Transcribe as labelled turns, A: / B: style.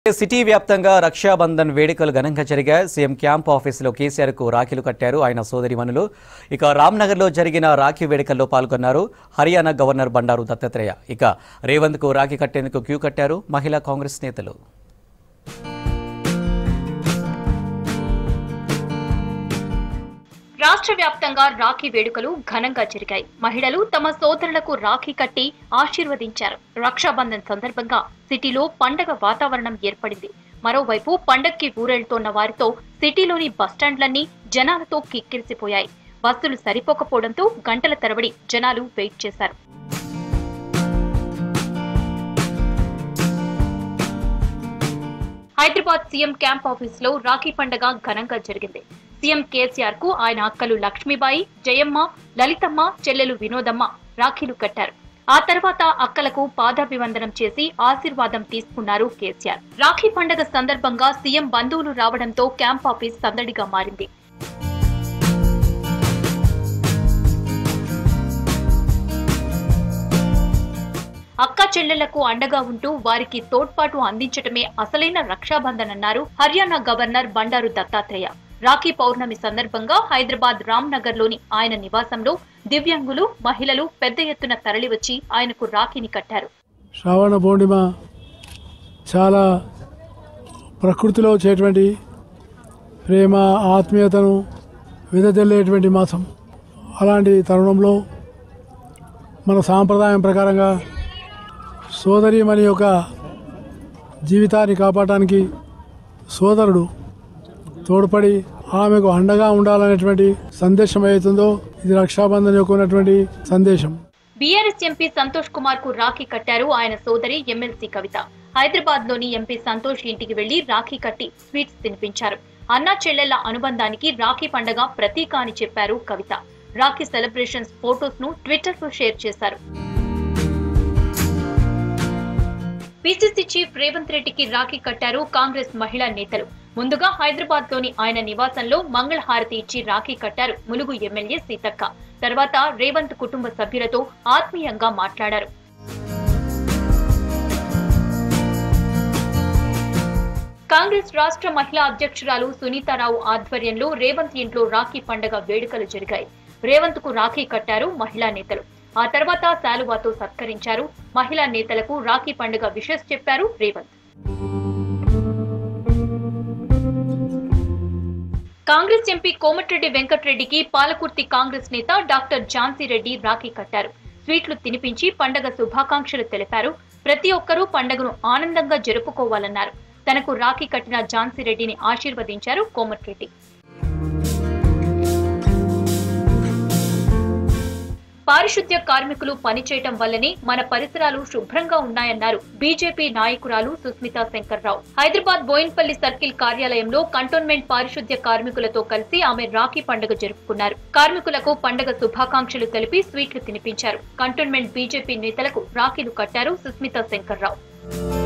A: city వ్యాప్తంగా రక్షాబంధన్ వేడుకలు ఘనంగా జరిగాయి సీఎం క్యాంప్ ఆఫీసులో కేసీఆర్ కు రాఖీలు కట్టారు ఆయన సోదరిమణులు ఇక రామ్నగర్లో జరిగిన రాఖీ వేడుకల్లో పాల్గొన్నారు హర్యానా గవర్నర్ బండారు దత్తాత్రేయ ఇక రేవంత్ కు రాఖీ కట్టేందుకు క్యూ కట్టారు మహిళా కాంగ్రెస్ నేతలు
B: రాష్ట్ర వ్యాప్తంగా రాఖీ వేడుకలు ఘనంగా జరిగాయి మహిళలు తమ సోదరులకు రాఖీ కట్టి ఆశీర్వదించారు రక్షాబంధన్ సందర్భంగా సిటీలో పండగ వాతావరణం ఏర్పడింది మరోవైపు పండక్కి ఊరెళ్తోన్న వారితో సిటీలోని బస్టాండ్లన్నీ జనాలతో కిక్కిరిసిపోయాయి బస్సులు సరిపోకపోవడంతో గంటల తరబడి జనాలు వెయిట్ చేశారు హైదరాబాద్ సీఎం క్యాంప్ ఆఫీస్ లో రాఖీ పండగ ఘనంగా జరిగింది సీఎం కేసీఆర్ కు ఆయన అక్కలు లక్ష్మీబాయి జయమ్మ లలితమ్మ చెల్లెలు వినోదమ్మ రాఖీలు కట్టారు ఆ తర్వాత అక్కలకు పాదాభివందనం చేసి ఆశీర్వాదం తీసుకున్నారు కేసీఆర్ రాఖీ పండగ సందర్భంగా సీఎం బంధువులు రావడంతో క్యాంప్ ఆఫీస్ సందడిగా మారింది అక్క చెల్లెళ్లకు అండగా ఉంటూ వారికి తోడ్పాటు అందించటమే అసలైన రక్షాబంధన్ అన్నారు హర్యానా గవర్నర్ బండారు దత్తాత్రేయ రాఖీ పౌర్ణమి సందర్భంగా హైదరాబాద్ రామ్ నగర్ లోని ఆయన నివాసంలో దివ్యాంగులు మహిళలు పెద్ద ఎత్తున తరలివచ్చి ఆయనకు రాఖీని కట్టారు
C: శ్రావణ పౌర్ణిమ చాలా ప్రకృతిలో వచ్చేటువంటి ప్రేమ ఆత్మీయతను విదజల్లేటువంటి మాసం అలాంటి తరుణంలో మన సాంప్రదాయం ప్రకారంగా సోదరిమణి యొక్క జీవితాన్ని కాపాడటానికి సోదరుడు తోడ్పడి ఆమెకు అండగా ఉండాలనేటువంటి సందేశం ఏదైతుందో ఇది రక్షాబంధన్ యొక్క ఉన్నటువంటి సందేశం
B: బీఆర్ఎస్ ఎంపీ సంతోష్ కుమార్ కు రాఖీ కట్టారు ఆయన సోదరి ఎమ్మెల్సీ కవిత హైదరాబాద్ లోని ఎంపీ సంతోష్ ఇంటికి వెళ్లి రాఖీ కట్టి స్వీట్స్ తినిపించారు అన్నా చెల్లెళ్ల అనుబంధానికి రాఖీ పండగ ప్రతీక అని చెప్పారు కవిత రాఖీ సెలబ్రేషన్స్ ఫోటోస్ ను ట్విట్టర్ లో షేర్ చేశారు పిసిసి చీఫ్ రేవంత్ రెడ్డికి రాఖీ కట్టారు కాంగ్రెస్ మహిళా నేతలు ముందుగా హైదరాబాద్ లోని ఆయన నివాసంలో మంగళహారతి ఇచ్చి రాఖీ కట్టారు ములుగు ఎమ్మెల్యే సీతక్క తర్వాత రేవంత్ కుటుంబ సభ్యులతో ఆత్మీయంగా మాట్లాడారు కాంగ్రెస్ రాష్ట్ర మహిళా అధ్యక్షురాలు సునీతారావు ఆధ్వర్యంలో రేవంత్ ఇంట్లో రాఖీ పండగ వేడుకలు జరిగాయి రేవంత్ కు రాఖీ కట్టారు మహిళా నేతలు ఆ తర్వాత శాలువాతో సత్కరించారు మహిళా నేతలకు రాఖీ పండుగ విషెస్ చెప్పారు రేవంత్ కాంగ్రెస్ ఎంపీ కోమటిరెడ్డి వెంకటరెడ్డికి పాలకుర్తి కాంగ్రెస్ నేత డాక్టర్ ఝాన్సీ రెడ్డి రాఖీ కట్టారు స్వీట్లు తినిపించి పండగ శుభాకాంక్షలు తెలిపారు ప్రతి ఒక్కరూ పండగను ఆనందంగా జరుపుకోవాలన్నారు తనకు రాఖీ కట్టిన ఝాన్సీ రెడ్డిని ఆశీర్వదించారు కోమటిరెడ్డి పారిశుద్ధ్య కార్మికులు పనిచేయటం వల్లనే మన పరిసరాలు శుభ్రంగా ఉన్నాయన్నారు బీజేపీ నాయకురాలు సుస్మితా శంకర్రావు హైదరాబాద్ బోయిన్పల్లి సర్కిల్ కార్యాలయంలో కంటోన్మెంట్ పారిశుద్ధ్య కార్మికులతో కలిసి ఆమె రాఖీ పండుగ జరుపుకున్నారు కార్మికులకు పండుగ శుభాకాంక్షలు తెలిపి స్వీట్లు తినిపించారు కంటోన్మెంట్ బీజేపీ నేతలకు రాఖీలు కట్టారు సుస్మితా శంకర్రావు